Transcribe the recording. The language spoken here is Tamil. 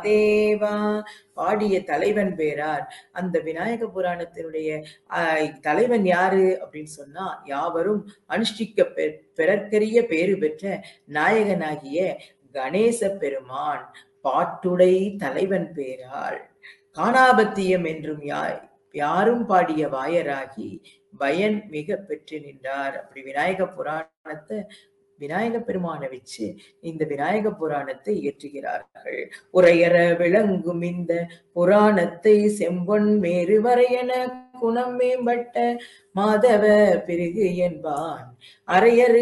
தேவா பாடிய தலைவன் பேரார் அந்த விநாயக புராணத்தினுடைய ஆஹ், தலைவன் யாரு அப்படின்னு சொன்னா யாவரும் அனுஷ்டிக்க பெ- பெறற்கரிய பேறு பெற்ற நாயகனாகிய கணேச பெருமான் பாட்டுடை தலைவன் பேரால் காணாபத்தியம் என்றும் யா- யாரும் பாடிய வாயராகி பயன் மிக பெற்று நின்றார் அப்படி விநாயக புராணத்தை விநாயக பெருமானை வச்சு இந்த விநாயக புராணத்தை இயற்றுகிறார்கள் உரையற விளங்கும் இந்த புராணத்தை செம்பொன் மேரு வரையன குணம் மேம்பட்ட மாதவ பிறகு என்பான் அரையறு